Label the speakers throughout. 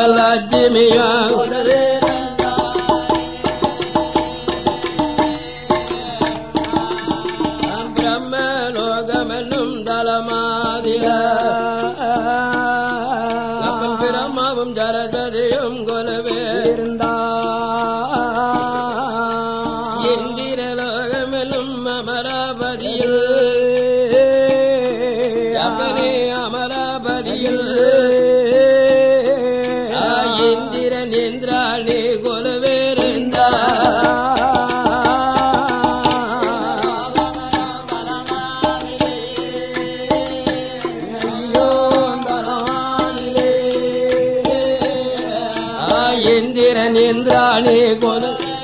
Speaker 1: லட்சுமியா பிரம்ம லோகமென்னும் தலமாதில அப்பன் பிரம்மாவும் ஜரததையும் கொலவே இந்திர லோகமென்னும் அமராபதியில் அப்பனே அமராபதியில் ஆ, இந்திரன் இந்திராணி கொலவேருந்தா ஆ, இந்திரன் இந்திராணி கொல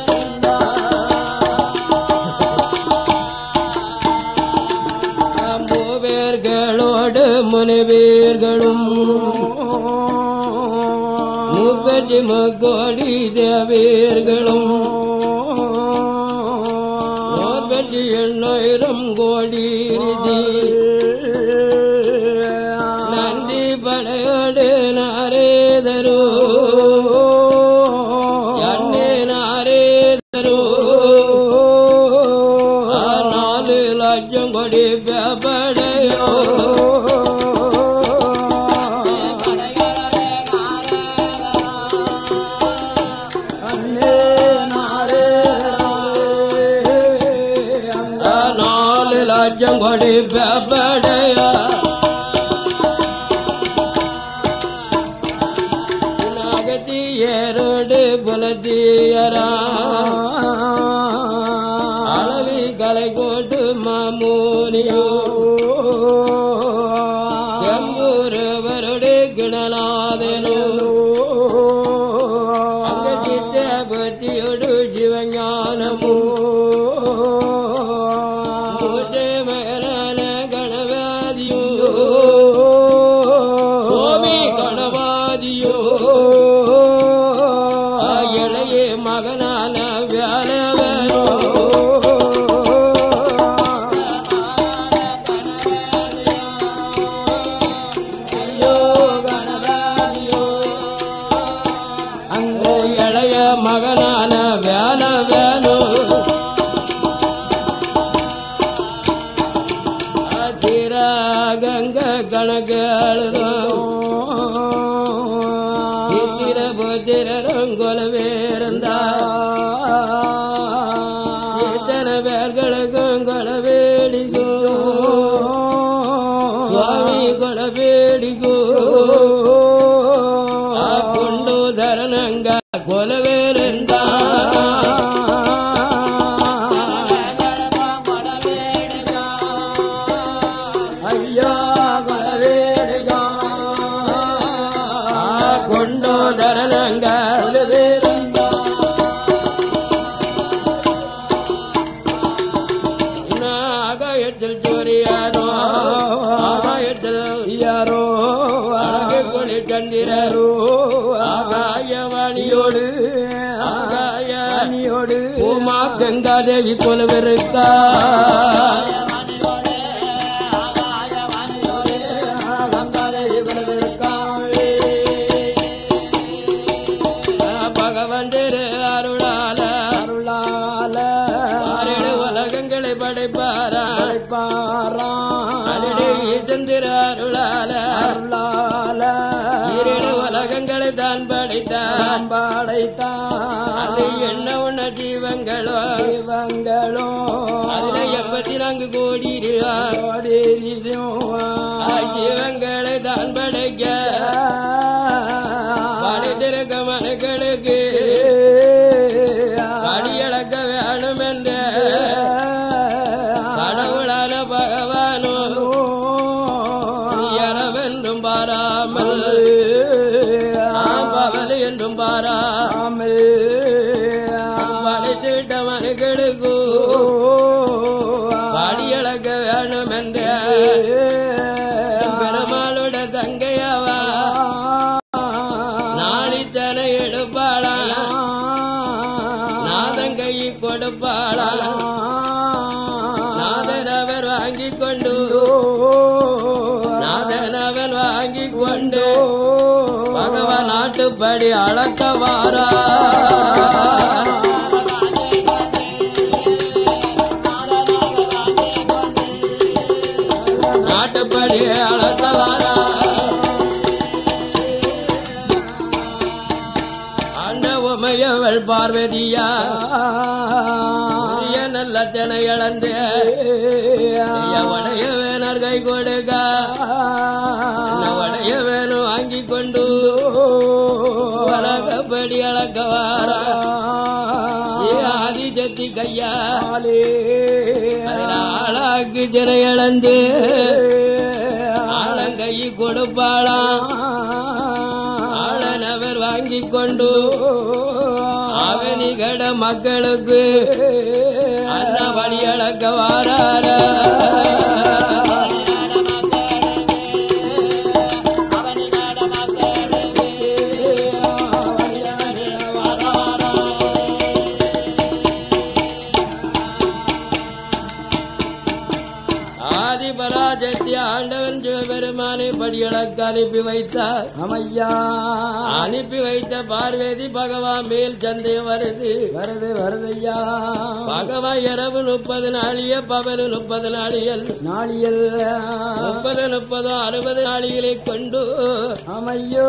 Speaker 1: மூவேர்களோடு முனிவீர்களும் முப்பத்தி முக்கோடி தேவீர்களும் முப்பத்தி எண்ணாயிரம் கோடி நிதி. நன்றி படையோடு நாரேதரு அண்ணே நாரேதரு ஆ, நாலு லட்சம் கோடி படையோ ஆ, நாலு லட்சம் கோடி படையா நாகத்தீயரோடு புலத்தீயரா அளவி கலை கோட்டு மாமூனியோ எம்பூரவரோடு கிணலாதனோ அங்க சித்த பக்தியோடு சிவஞானமோ மூட்டை மேலான கணவாதியோ கோமி கணவாதியோ ஆ, இளைய மகனான வேலவனோ அந்த இளைய மகனான வேலவனோ அதிரா கங்க கணக்கெழுதோ சித்திர புத்திரரும் கொலவேருந்தா எத்தனை பேர்களுக்கும் கொலவேடிக்கும் சுவாமி கொலவேடிக்கும் கொண்டு தரணங்க கொலவேருந்தா
Speaker 2: ஐயா கொலவேடுகா
Speaker 1: கொண்டு தரணங்க
Speaker 2: கொலவேடுங்கா
Speaker 1: ஆகாயத்தில் சூரியானோ ஆகாயத்தில்
Speaker 2: யாரோ
Speaker 1: அழகு கொடி சந்திரரோ ஆகாயவாணியோடு ஆகாய
Speaker 2: அணியோடு
Speaker 1: உமா கங்காதேவி கொலவிருக்கா பகவன் திரு அருளால ஆறேழு உலகங்களை படைப்பாரா அடடே சந்திர அருளால ஈரேழு உலகங்களை தான் படைத்தார் அது என்ன உன்ன ஜீவங்களோ அதுல எண்பத்தி நான்கு கோடி ஜீவங்களை தான் படைக்க படைத்திருக்க மனுக்களுக்கு படியளக்க வேணும் என்ற கடவுளான பகவானோ எறவென்றும் பாராமல் பவல் என்றும் பாரா படைத்திட்ட மனுக்களுக்கு படியளக்க வேணும் என்ற பெருமாளோட தங்கையாவா நாளித்தனை எடுப்பாளா நாதங்கை கொடுப்பாளா நாதன் அவர் வாங்கிக் கொண்டு நாதன் அவன் வாங்கிக் கொண்டு பகவான் நாட்டு நாட்டுப்படி அளக்க வாரா நாட்டுப்படி அளக்க வாரா அந்த உமையவள் பார்வதியா புதிய நல்ல தினை இழந்து வடைய வேணர் கை கொடுக்க வடைய வேணும் வாங்கி கொண்டு வழக்கப்படி அளக்க வாரா ஏ ஆதி சக்தி கையா ஆளாக்கு திரை இழந்து ஆழங்கை கொடுப்பாளாம் ஆளனவர் வாங்கி கொண்டு அவனிகட மக்களுக்கு அன்னபடி அளக்க வாரார ஆதிபராஜத்தை ஆண்டவன் சிவபெருமானை படியளக்க அனுப்பி வைத்தார்
Speaker 2: அமையா
Speaker 1: அனுப்பி வைத்த பார்வதி பகவான் மேல் சந்தேகம் வருது
Speaker 2: வருது வருதையா
Speaker 1: பகவான் இரவு முப்பது நாளிய பகல் முப்பது நாளியல்
Speaker 2: நாளியல்
Speaker 1: முப்பது முப்பது அறுபது நாளிகளை கொண்டு
Speaker 2: அமையோ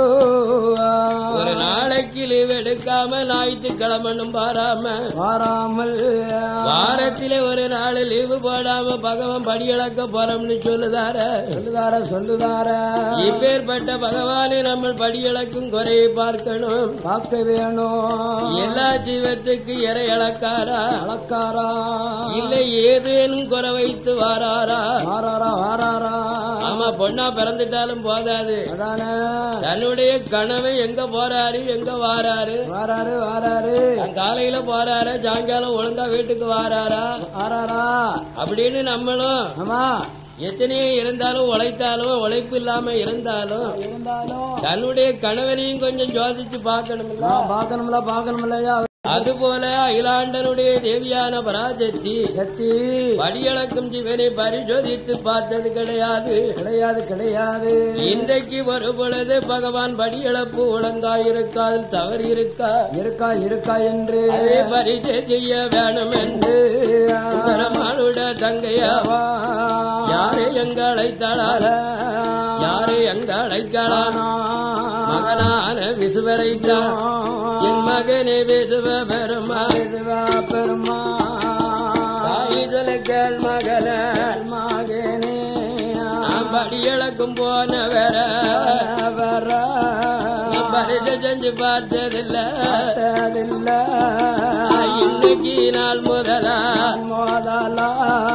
Speaker 1: ஒரு நாளைக்கு லீவ் எடுக்காம ஞாயிற்றுக்கிழமனும் பாராம
Speaker 2: வாராமல்
Speaker 1: வாரத்திலே ஒரு நாள் லீவு போடாம பகவான் படியளக்க போறோம்னு சொல்லுதார
Speaker 2: சொல்லுதார சொல்லுதார
Speaker 1: இப்பேற்பட்ட பகவானை நம்ம படியளக்கும் குறையை பார்க்கணும்
Speaker 2: பார்க்க வேணும்
Speaker 1: எல்லா ஜீவத்துக்கு இறை இழக்காரா
Speaker 2: அளக்காரா
Speaker 1: இல்லை ஏதேனும் குறை வைத்து வாராரா
Speaker 2: வாராரா வாராரா
Speaker 1: ஆமா பொண்ணா பிறந்துட்டாலும் போதாது
Speaker 2: அதானே
Speaker 1: தன்னுடைய கணவன் எங்க போறாரு எங்க வாராரு
Speaker 2: வாராரு வாராரு
Speaker 1: தன் காலையில போறாரு சாயங்காலம் ஒழுங்கா வீட்டுக்கு வாராரா
Speaker 2: வாராரா
Speaker 1: அப்படின்னு நம்மளும்
Speaker 2: ஆமா
Speaker 1: எத்தனையோ இருந்தாலும் உழைத்தாலும் உழைப்பு இல்லாம இருந்தாலும்
Speaker 2: இருந்தாலும்
Speaker 1: தன்னுடைய கணவனையும் கொஞ்சம் ஜோதிச்சு பார்க்கணும்ல
Speaker 2: நான் பார்க்கணும்ல பார்க்கணும்லையா
Speaker 1: அதுபோல அகிலாண்டனுடைய தேவியான பராசக்தி
Speaker 2: சக்தி
Speaker 1: படியளக்கும் ஜீவனை பரிசோதித்து பார்த்தது கிடையாது
Speaker 2: கிடையாது கிடையாது
Speaker 1: இன்றைக்கு ஒரு பொழுது பகவான் படியளப்பு ஒழுங்காயிருக்காது தவறு இருக்கா
Speaker 2: இருக்கா இருக்கா என்று
Speaker 1: அதே பரிசை செய்ய வேணும் என்று பெருமாளுட தங்கையா யாரை எங்க அழைத்தாளால யாரை எங்க அழைக்கலாம் மகனான விசுவரைத்தான் என் மகனே விசுவ பெருமா
Speaker 2: பெருமா
Speaker 1: தாயிதல கேள் மகன
Speaker 2: மகனே
Speaker 1: நான் படியளக்கும் போன வேற
Speaker 2: வர
Speaker 1: நான் பரிசை செஞ்சு பார்த்ததில்ல
Speaker 2: பார்த்ததில்ல
Speaker 1: இன்னைக்கு நாள் முதலா
Speaker 2: மோதலா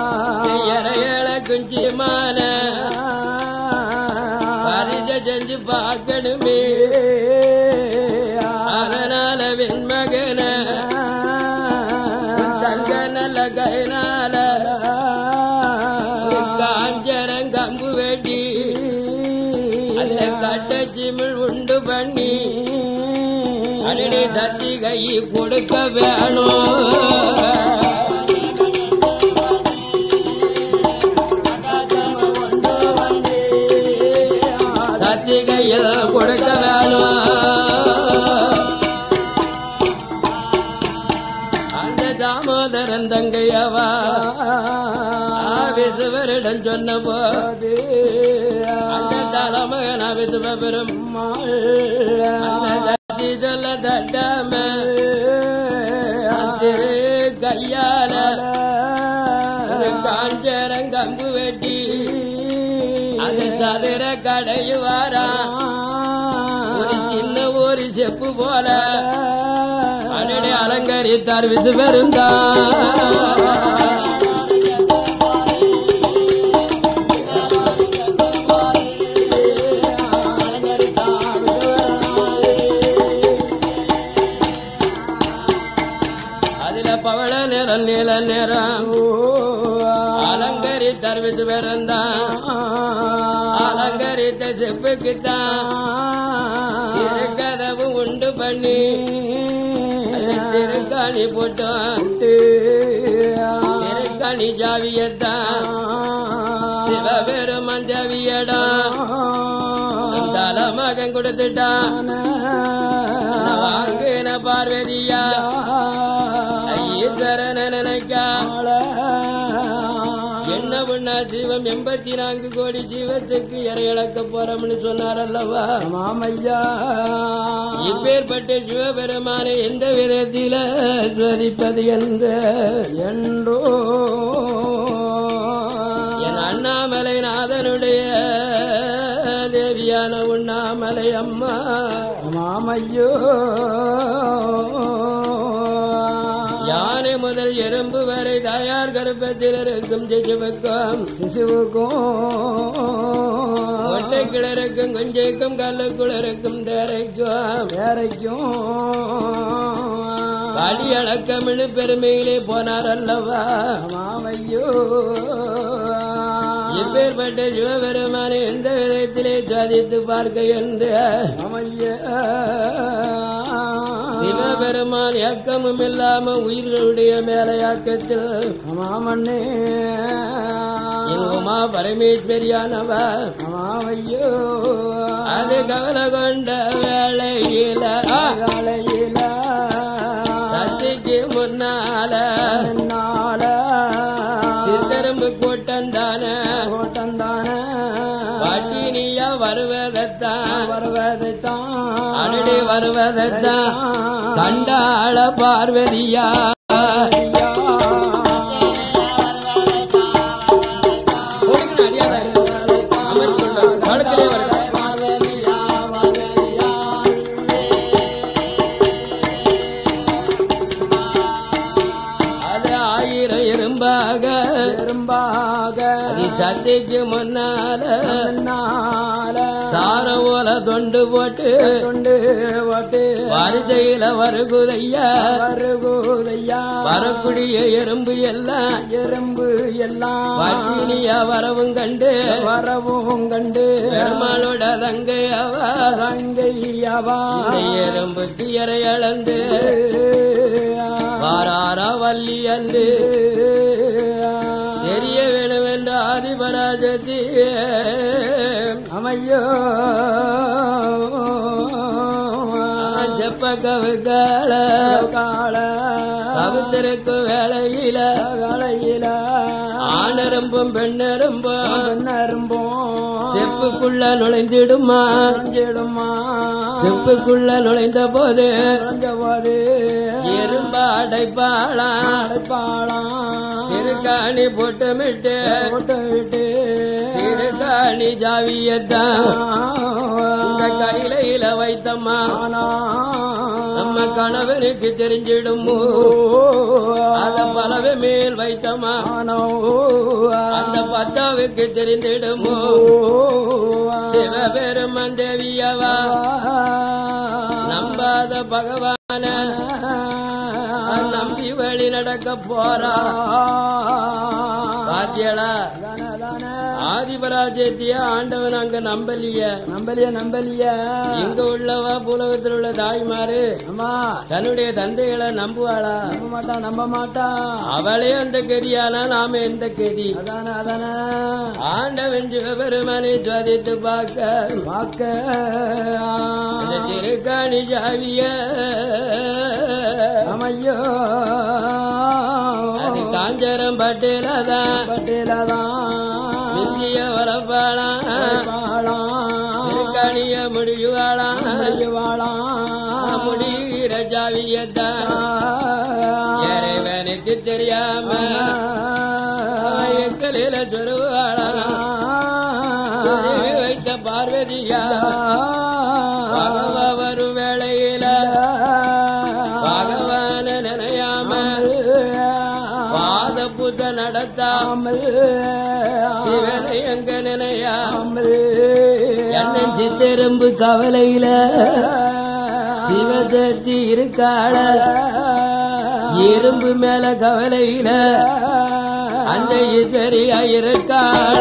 Speaker 1: இறையள குஞ்சிமான பரிசை செஞ்சு பார்க்கணுமே அதனால வெண்மகன தங்க நல்ல கைனால காஞ்சரம் கம்பு வெட்டி அந்த கட்ட சிமிழ் உண்டு பண்ணி அடடி தத்தி கை கொடுக்க வேணும் தத்தி கையில் கொடுக்க வேணும் அந்த தாமோதரன் தங்கையவா விசுவரிடம் சொன்னபோ அந்த தலைமகன் விசுவ பெரும் அந்த தத்தி சொல்ல தட்டாம திரு கையால ஒரு காஞ்சரம் கம்பு வெட்டி அந்த சதுர கடையுவாரா ஒரு சின்ன ஒரு செப்பு போல அடடி அலங்கரித்தார் விசு பெருந்தா அதுல பவள நிறம் நீல நிறம் அலங்கரித்தார் விசு பெருந்தான் அலங்கரித்த செப்புக்குத்தான் திருக்கதவு உண்டு பண்ணி அந்த திருக்காணி போட்டான் திருக்காணி ஜாவியத்தான் சிவபெருமன் ஜாவியடா தல மகன் கொடுத்துட்டான் பார்வதியா ஈஸ்வரன நினைக்கா என்ன பண்ணா ஜீவம் எண்பத்தி நான்கு கோடி ஜீவத்துக்கு இறை இழக்க போறோம்னு சொன்னார் அல்லவா
Speaker 2: மாமையா
Speaker 1: இப்பேற்பட்ட சிவபெருமானை எந்த விதத்தில ஸ்வரிப்பது என்று
Speaker 2: என்றோ
Speaker 1: என் அண்ணாமலை நாதனுடைய தேவியான உண்ணாமலை அம்மா
Speaker 2: மாமையோ
Speaker 1: யானை முதல் எறும்பு வரை தாயார் கருப்பத்தில் இருக்கும் சிசுவுக்கும்
Speaker 2: சிசுவுக்கும்
Speaker 1: ஒட்டை கிளறுக்கும் குஞ்சைக்கும் கல்லுக்குள் இருக்கும் தேரைக்கும்
Speaker 2: வேறைக்கும்
Speaker 1: படி அடக்கமிழு பெருமையிலே போனார் அல்லவா
Speaker 2: மாமையோ
Speaker 1: இப்பேற்பட்ட சிவபெருமானை எந்த விதத்திலே சாதித்து பார்க்க என்று
Speaker 2: மாமையா
Speaker 1: சிவபெருமான் இயக்கமும் இல்லாம உயிர்களுடைய மேலையாக்கத்தில்
Speaker 2: மாமண்ணே
Speaker 1: என் உமா பரமேஸ்வரியானவ
Speaker 2: மாமையோ
Speaker 1: அது கவலை கொண்ட வேளையில ஆ,
Speaker 2: காலையில
Speaker 1: சக்திக்கு முன்னால
Speaker 2: நாள
Speaker 1: சித்தரும்பு கூட்டந்தான
Speaker 2: கோட்டந்தான
Speaker 1: பட்டினியா வருவதத்தான்
Speaker 2: வருவதைத்தான்
Speaker 1: அடடி வருவதத்தான் கண்டாள பார்வதியா கொடுக்கணும் அடியாத. அமர்ந்து கொண்டார். காலத்திலே வருக. அது ஆயிரம் எறும்பாக
Speaker 2: பெரும்பாக
Speaker 1: நீ சத்திக்கு முன்னால
Speaker 2: நாள
Speaker 1: சார ஓல தொண்டு போட்டு
Speaker 2: கொண்டு ஓட்டு
Speaker 1: வரிசையில வருகுதையா
Speaker 2: வருகுதையா
Speaker 1: வரக்கூடிய எறும்பு எல்லாம்
Speaker 2: எறும்பு எல்லாம்
Speaker 1: பட்டினியா வரவும் கண்டு
Speaker 2: வரவும் கண்டு
Speaker 1: பெருமாளோட தங்கையவ
Speaker 2: தங்கையவா
Speaker 1: இந்த எறும்புக்கு இறை அளந்து வாராரா வள்ளி அன்று தெரிய வேணும் என்ற ஆதிபராஜதி
Speaker 2: அமையோ
Speaker 1: செப்ப கவுக்கால
Speaker 2: கால
Speaker 1: கவுத்திருக்கும் வேளையில
Speaker 2: காலையில
Speaker 1: ஆணரும்பும் பெண்ணரும்பும்
Speaker 2: நரும்போம்
Speaker 1: செப்புக்குள்ள நுழைந்திடுமா
Speaker 2: செடுமா
Speaker 1: செப்புக்குள்ள நுழைந்த போது
Speaker 2: கொஞ்சவாது
Speaker 1: எறும்பு அடைப்பாளா
Speaker 2: அடைப்பாளாம்
Speaker 1: திருக்காணி போட்டுமிட்டு
Speaker 2: போட்டு விட்டு
Speaker 1: திருக்காணி ஜாவியத்தான் இந்த கையில வைத்தம்மா நம்ம கணவனுக்கு தெரிஞ்சிடுமோ அத பலவே மேல் வைத்தம்மா அந்த பத்தாவுக்கு தெரிந்திடுமோ சிவபெருமன் தேவியவா நம்பாத பகவான நம்பி வழி நடக்க போறா பாத்தியலா ஆதிபராஜ்யத்திய ஆண்டவன் அங்க நம்பலிய
Speaker 2: நம்பலிய நம்பலிய
Speaker 1: இங்க உள்ளவா பூலகத்தில் உள்ள தாய்மாரு
Speaker 2: அம்மா
Speaker 1: தன்னுடைய தந்தைகளை நம்புவாளா
Speaker 2: நம்ப மாட்டா நம்ப மாட்டா
Speaker 1: அவளே அந்த கெதியானா நாம எந்த கெதி
Speaker 2: அதான அதான
Speaker 1: ஆண்டவன் சிவபெருமானை ஜோதித்து பார்க்க
Speaker 2: பார்க்க
Speaker 1: இந்த திருக்காணி ஜாவிய
Speaker 2: அமையோ
Speaker 1: அது காஞ்சரம் பட்டேலதான்
Speaker 2: பட்டேலதான்
Speaker 1: இந்திய வரப்பாளா திருக்காணிய முடியுவாளா முடிகிற ஜாவியத்தான் இறைவனுக்கு தெரியாம எக்கலில சொல்லுவாளா வைத்த பார்வதியா பகவ வரும் வேளையில பகவான நினையாம பாத புத்த நடத்தாமல் சிவனை எங்க நினையா என்னை சித்தெரும்பு கவலையில சிவதத்தி இருக்காள எறும்பு மேல கவலையில அந்த இதரியா இருக்காள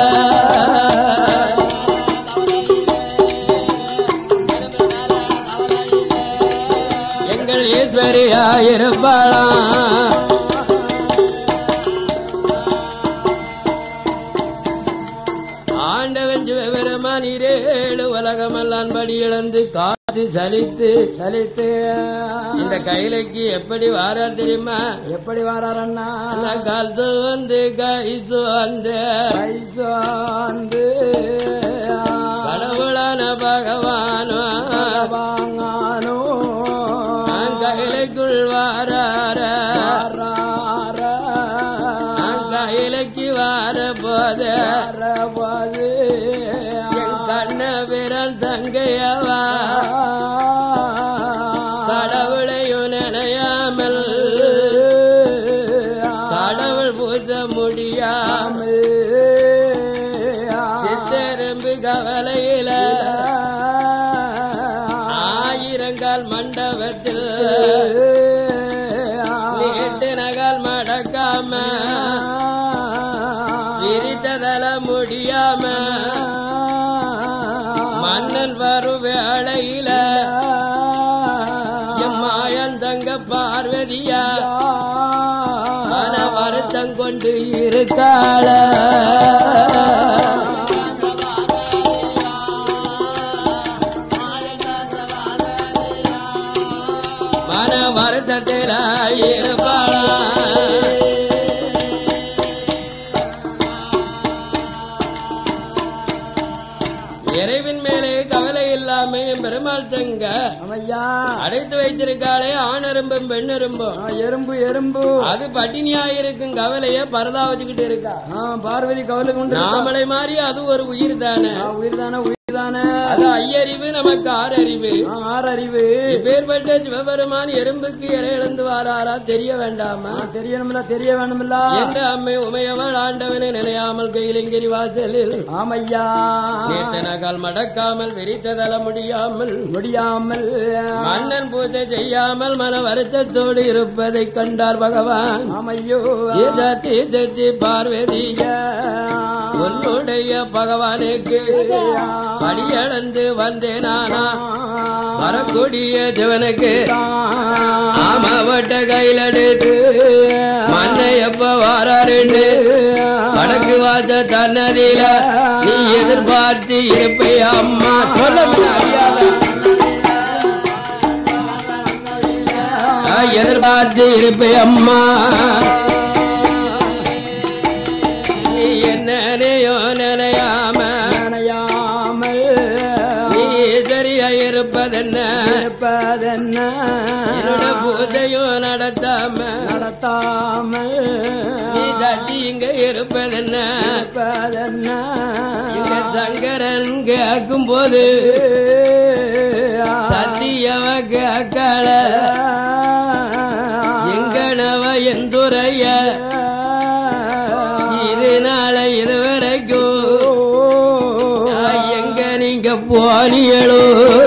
Speaker 1: எங்கள் ஈஸ்வரியா இருப்பாளாம் ஆண்டவன் சிவபெருமான் இரேழு உலகமெல்லாம் படி இழந்து காத்து சலித்து
Speaker 2: சலித்து
Speaker 1: இந்த கைலைக்கு எப்படி வாரார் தெரியுமா
Speaker 2: எப்படி வரார் அண்ணா
Speaker 1: அந்த காலத்து வந்து கைசு வந்து
Speaker 2: கைசாந்து
Speaker 1: கடவுளான பகவானோ
Speaker 2: வாங்கானோ
Speaker 1: கைலைக்குள் வாரார
Speaker 2: வாராரா.
Speaker 1: கைலைக்கு வார போது
Speaker 2: வரவது.
Speaker 1: என் கண்ண விரல் தங்கையவா கடவுளையும் நினையாமல் கடவுள் பூச முடியாம சித்தெரும்பு கவலையில ஆயிரங்கால் மண்டபத்தில் நீட்டு நகால் மடக்காம விரித்ததல முடியாம மன்னன் வரும் வேளையில எம்மாயன் தங்க பார்வதியா மன வருத்தம் கொண்டு இருக்காள மன வருத்தத்தில இருப்பாளா இறைவின் மேலே கவலை இல்லாம என் பெருமாள் தங்க
Speaker 2: அமையா
Speaker 1: அடைத்து வைத்திருக்காளே ஆணெரும்பும் பெண்ணெரும்பும்
Speaker 2: ஆ, எறும்பு எறும்பு
Speaker 1: அது பட்டினியா இருக்கும் கவலைய பரதா வச்சுக்கிட்டு இருக்கா
Speaker 2: ஆ, பார்வதி கவலை கொண்டு
Speaker 1: நாமளை மாதிரி அது ஒரு உயிர் தானே
Speaker 2: உயிர் தானே உயிர் தானே
Speaker 1: அது ஐயறிவு நமக்கு ஆறறிவு
Speaker 2: ஆறறிவு
Speaker 1: இப்பேற்பட்ட சிவபெருமான் எறும்புக்கு இறை இழந்து வாராரா தெரிய வேண்டாமா
Speaker 2: ஆ, தெரியணுமில்ல தெரிய வேணுமில்ல
Speaker 1: என்ற அம்மை உமையவள் ஆண்டவனை நினையாமல் கையிலங்கிரி வாசலில்
Speaker 2: ஆமையா
Speaker 1: நேற்றனகால் மடக்காமல் விரித்ததல முடியாமல்
Speaker 2: முடியாமல்
Speaker 1: மன்னன் பூஜை செய்யாமல் மன வருத்தத்தோடு இருப்பதைக் கண்டார் பகவான்
Speaker 2: ஆமையோ
Speaker 1: இதத்தி தெச்சி பார்வதி உன்னுடைய பகவானுக்கு படியளந்து வந்தேன் நானா வரக்கூடிய சிவனுக்கு ஆமாவட்ட கையில் எடுத்து மண்ணை எப்ப வாராருன்னு வடக்கு வாச தன்னதியில நீ எதிர்பார்த்து இருப்பை அம்மா சொல்ல முடியாத எதிர்பார்த்து இருப்பை அம்மா நீ என்னனையோ நினையாம
Speaker 2: நினையாமல்
Speaker 1: நீ சரியா இருப்பதென்ன
Speaker 2: இருப்பதென்ன
Speaker 1: என்னோட பூஜையும் நடத்தாம
Speaker 2: நடத்தாமல்
Speaker 1: நீ சத்தி இங்க இருப்பதென்ன
Speaker 2: இருப்பதென்ன
Speaker 1: இங்க சங்கரன் கேட்கும் போது சத்தியவ கேட்கல எங்கனவ எந்துரைய இது நாளை இதுவரைக்கும் நான் எங்க நீங்க போனியளோ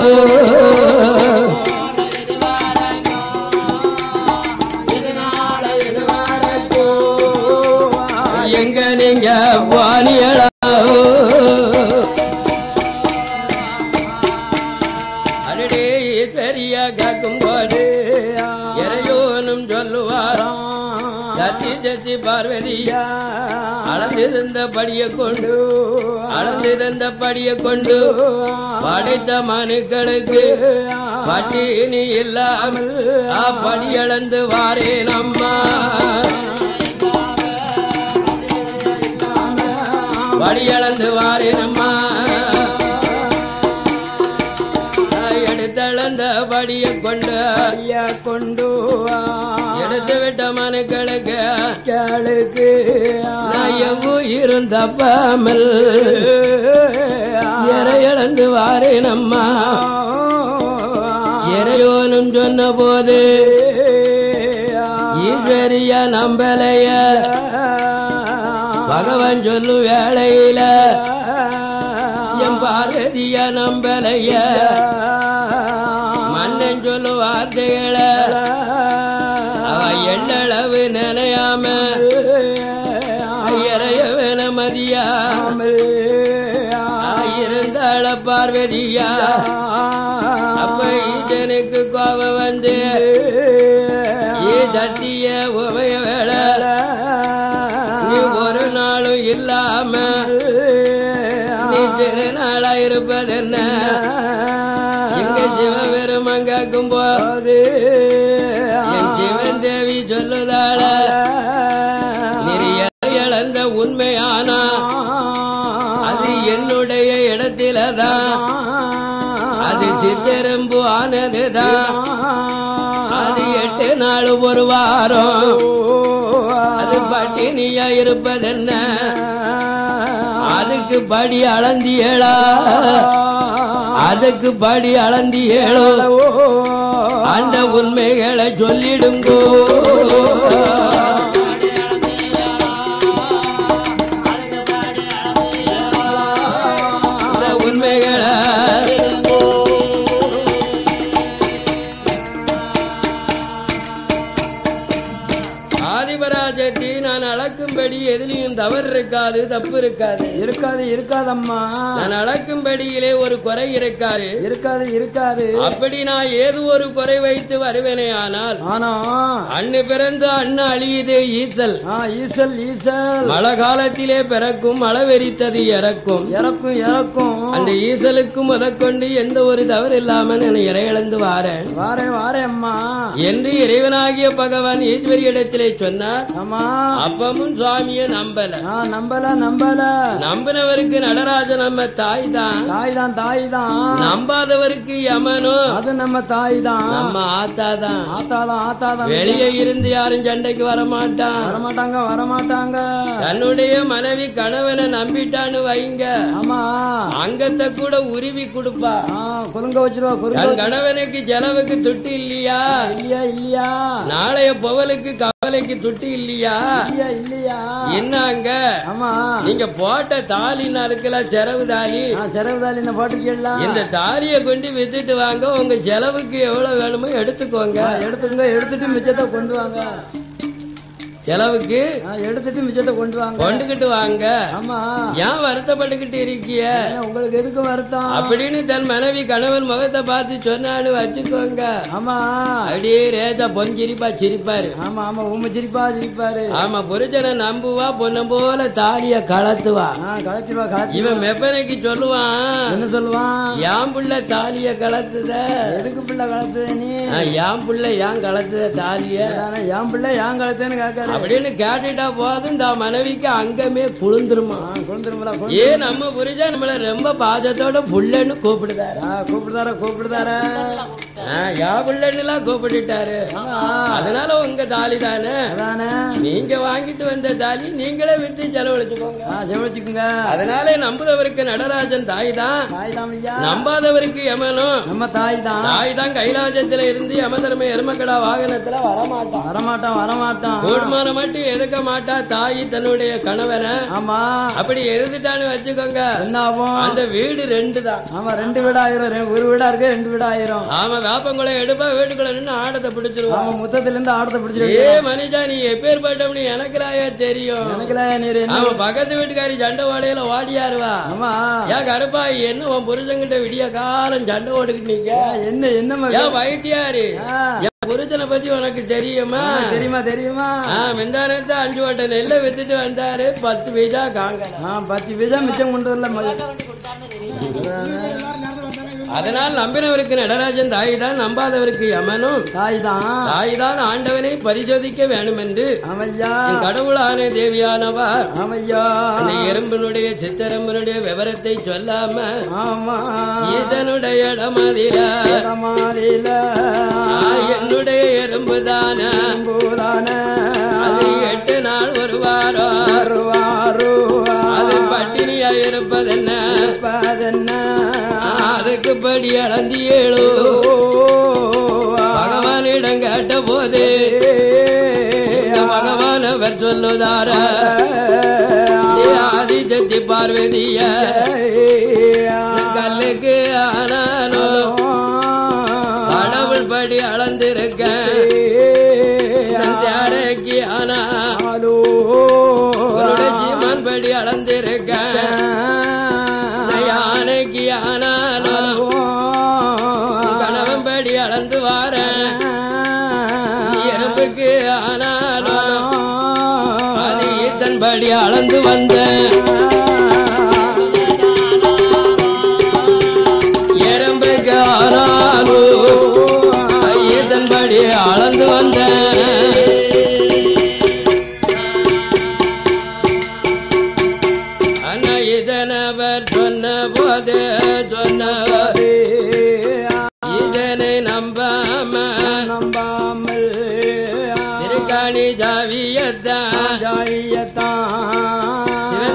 Speaker 1: எங்க நீங்க போனியளோ அடடே பெரியா கேட்கும் போது இறையோனும் சொல்லுவார் சத்தி சத்தி பார்வதி அளந்திருந்த படியை கொண்டு அளந்திருந்த படியை கொண்டு படைத்த மனுக்களுக்கு பட்டினி இல்லாமல் அப்படி அளந்து வாரேன் அம்மா படி அளந்து வாரேன் அம்மா எடுத்தளந்த படியை கொண்டு
Speaker 2: கொண்டு
Speaker 1: எடுத்து விட்ட மனுக்களுக்கு
Speaker 2: கேளுக்கு
Speaker 1: நான் எவ்வுயிரும் தப்பாமல் இறை இழந்து வாரேன் அம்மா இறையோனும் சொன்ன போது ஈஸ்வரிய நம்பலைய பகவான் சொல்லு வேளையில என் பார்வதிய நம்பலைய மன்னன் சொல்லு வார்த்தைகளை அவ எள்ளளவு நினையாம இறைய வேண மதியா இருந்தாள பார்வதியா அப்ப ஈசனுக்கு கோபம் வந்து ஈ தட்டிய உமைய வேலை நீ ஒரு நாளும் இல்லாம நீ எட்டு நாளா இருப்பதென்ன எங்க சிவபெருமன் கேட்கும் போ என் சிவன் தேவி சொல்லுதாள நிறைய இழந்த உண்மையானா அது என்னுடைய இடத்திலதான் அது சித்தெரும்பு ஆனதுதான் அது எட்டு நாள் ஒரு வாரம் அது பட்டினியா இருப்பதென்ன அதுக்கு படி அளந்தியேளா அதுக்கு படி அளந்தியேளோ அந்த உண்மைகளை சொல்லிடுங்கோ அந்த உண்மைகளை ஆதிபராஜத்தை நான் அளக்கும்படி எதிலையும் தவறு இருக்காது தப்பு இருக்காது
Speaker 2: இருக்காது இருக்காதம்மா
Speaker 1: நான் அளக்கும்படியிலே ஒரு குறை இருக்காது
Speaker 2: இருக்காது இருக்காது
Speaker 1: அப்படி நான் ஏதோ ஒரு குறை வைத்து வருவேனே ஆனால்
Speaker 2: ஆனா
Speaker 1: அண்ணு பிறந்து அண்ணு அழியுதே ஈசல்
Speaker 2: ஆ, ஈசல் ஈசல்
Speaker 1: மழை காலத்திலே பிறக்கும் மழை வெறித்தது இறக்கும்
Speaker 2: இறக்கும் இறக்கும்
Speaker 1: அந்த ஈசலுக்கு முதற்கொண்டு எந்த ஒரு தவறு இல்லாம நான் இறையிழந்து வாரேன்
Speaker 2: வாரேன் வாரேன் அம்மா
Speaker 1: என்று இறைவனாகிய பகவான் ஈஸ்வரியிடத்திலே சொன்னார்
Speaker 2: அம்மா
Speaker 1: அப்பமும் சுவாமிய நம்பல
Speaker 2: ஆ நம்பல நம்பல
Speaker 1: நம்பினவருக்கு நடராஜ நம்ம தாய் தான்
Speaker 2: தாய் தான் தாய் தான்
Speaker 1: நம்பாதவருக்கு யமனும்
Speaker 2: அது நம்ம தாய் தான்
Speaker 1: நம்ம ஆத்தா தான்
Speaker 2: ஆத்தாதான் ஆத்தாதான்
Speaker 1: வெளியே இருந்து யாரும் சண்டைக்கு வர மாட்டான்
Speaker 2: வரமாட்டாங்க வரமாட்டாங்க
Speaker 1: தன்னுடைய மனைவி கணவனை நம்பிட்டான்னு வைங்க
Speaker 2: ஆமா
Speaker 1: அங்கத்தை கூட உருவி கொடுப்பா
Speaker 2: ஆ குறுங்க வச்சிருவா குறுங்க
Speaker 1: தன் கணவனுக்கு செலவுக்கு துட்டு இல்லையா
Speaker 2: இல்லையா இல்லையா
Speaker 1: நாளைய புவலுக்கு கவலைக்கு துட்டு இல்லையா
Speaker 2: இல்லையா இல்லையா
Speaker 1: என்னங்க
Speaker 2: ஆமா
Speaker 1: நீங்க போட்ட தாலின்னா இருக்குல்ல செலவு தாலி
Speaker 2: நான் செலவுதாலி இந்த பாட்டு கேடலாம்
Speaker 1: இந்த தாலிய கொண்டு வித்துட்டு வாங்க உங்க செலவுக்கு எவ்வளவு வேணுமோ எடுத்துக்கோங்க
Speaker 2: எடுத்துங்க எடுத்துட்டு மிச்சத்தை கொண்டு வாங்க
Speaker 1: செலவுக்கு
Speaker 2: ஆ, எடுத்துட்டு மிச்சத்தை கொண்டு வாங்க
Speaker 1: கொண்டுகிட்டு வாங்க
Speaker 2: ஆமா
Speaker 1: ஏன் வருத்தப்பட்டுக்கிட்டு இருக்கிய
Speaker 2: ஏன்னா, உங்களுக்கு எதுக்கு வருத்தம்
Speaker 1: அப்படின்னு தன் மனைவி கணவன் முகத்தை பார்த்து சொன்னான்னு வச்சுக்கோங்க
Speaker 2: ஆமா
Speaker 1: அப்படியே ரேஜா பொஞ்சிரிப்பா சிரிப்பாரு
Speaker 2: ஆமா ஆமா உண்மை சிரிப்பா சிரிப்பாரு
Speaker 1: ஆமா புருஷனை நம்புவா பொண்ணு போல தாலிய கலத்துவா
Speaker 2: ஆ கலச்சிருவா கலச்சி
Speaker 1: இவன் மெப்பனைக்கு சொல்லுவான்
Speaker 2: என்ன சொல்லுவான்
Speaker 1: யான் புள்ள தாலிய கலத்துத
Speaker 2: எதுக்கு பிள்ளை கலத்துத நீ
Speaker 1: ஆ, யான் புள்ள ஏன் கலத்துத தாலிய
Speaker 2: அதானே, என் பிள்ளை ஏன் கலத்துன்னு கேட்காரு
Speaker 1: அப்படின்னு கேட்டுட்டா போதும் இந்த மனைவிக்கு அங்கமே குளிந்துருமா
Speaker 2: கொண்டுருங்களா
Speaker 1: ஏ நம்ம புரிஞ்சா நம்மள ரொம்ப பாஜத்தோட புள்ளன்னு கூப்பிடுதாரு
Speaker 2: கூப்பிடுதார கூப்பிடுதார
Speaker 1: யா புள்ளன்னு எல்லாம் கூப்பிட்டுட்டாரு அதனால உங்க தாலி தானே
Speaker 2: அதானே
Speaker 1: நீங்க வாங்கிட்டு வந்த தாலி நீங்களே வித்து செலவழிச்சுக்கோங்க
Speaker 2: ஆ செவச்சிக்குங்க
Speaker 1: அதனால நம்புதவருக்கு நடராஜன் தாய் தான்
Speaker 2: தாய் தான் ஐயா
Speaker 1: நம்பாதவருக்கு யமனும்
Speaker 2: நம்ம தாய் தான்
Speaker 1: தாய் தான் கைலாசத்துல இருந்து யமதர்ம எருமக்கடா வாகனத்துல வரமாட்டான்
Speaker 2: வரமாட்டான் வரமாட்டான்
Speaker 1: கூடுமான மட்டும் எதுக்க மாட்டா தாய் தன்னுடைய கணவனை
Speaker 2: ஆமா
Speaker 1: அப்படி எருதுட்டான்னு வச்சுக்கோங்க
Speaker 2: என்ன ஆகும்
Speaker 1: அந்த வீடு ரெண்டு தான்
Speaker 2: ஆமா ரெண்டு வீடு ஆயிரம் ரெ- ஒரு வீடா இருக்கு ரெண்டு வீடு ஆயிரம்
Speaker 1: ஆமா வேப்பங்குளை எடுப்பா வீட்டுக்குள்ள நின்று ஆடத்தை பிடிச்சிருவான்
Speaker 2: ஆமா முத்தத்துல இருந்து ஆடத்தை பிடிச்சிருக்கு
Speaker 1: ஏ மனுஷா நீ எப்பேற்பட்டவனு எனக்குறாயா தெரியும்
Speaker 2: எனக்குல நீர் என்ன
Speaker 1: ஆமா பக்கத்து வீட்டுக்காரி சண்டை வாடையில ஓடியாருவா
Speaker 2: ஆமா
Speaker 1: ஏன் கருப்பா என்ன உன் புருஷன்கிட்ட விடிய காலம் சண்டை ஓட்டுக்கிட்டு நிக்க
Speaker 2: என்ன என்ன மக-
Speaker 1: ஏன் வைத்தியாரு
Speaker 2: ஆ,
Speaker 1: என் புருஷனை பத்தி உனக்கு தெரியுமா
Speaker 2: தெரியுமா தெரியுமா
Speaker 1: ஆ முந்தானத்தை அஞ்சு ஓட்ட நெல்லை வித்துட்டு வந்தாரு பத்து பைசா காங்கல
Speaker 2: ஆ பத்து வீதம் மிச்சம் கொண்டு வரல மக.
Speaker 1: அதனால் நம்பினவருக்கு நடராஜன் தாய் தான் நம்பாதவருக்கு யமனும்
Speaker 2: தாய் தான்
Speaker 1: தாய் தான் ஆண்டவனை பரிசோதிக்க வேண்டும் என்று
Speaker 2: ஆமையா
Speaker 1: என் கடவுளான தேவியானவர்
Speaker 2: ஆமையா
Speaker 1: அந்த எறும்பினுடைய சித்தரம்பனுடைய விவரத்தை சொல்லாம
Speaker 2: ஆமா
Speaker 1: இதனுடைய இடமதில
Speaker 2: மாறில
Speaker 1: என்னுடைய எறும்பு தான
Speaker 2: பூரான
Speaker 1: அது எட்டு நாள் ஒரு வாரம்
Speaker 2: வருவாருவா
Speaker 1: அது பட்டினியா இருப்பதென்ன
Speaker 2: பதன்ன
Speaker 1: அதுக்கு படி அளந்தி ஏழு பகவானிடம் கேட்ட போது இந்த பகவான் அவர் சொல்லுதார ஆதி சக்தி பார்வதிய கல்லுக்கு ஆனாலும் கடவுள் படி அளந்திருக்க தேரைக்கு ஆனா உன்னுடைய ஜீவன் படி அளந்திருக்க யானைக்கு ஆனாலும் கணவன் படி அளந்து வாரேன் எறும்புக்கு ஆனாலும் அது ஈத்தன் படி அளந்து வந்தேன்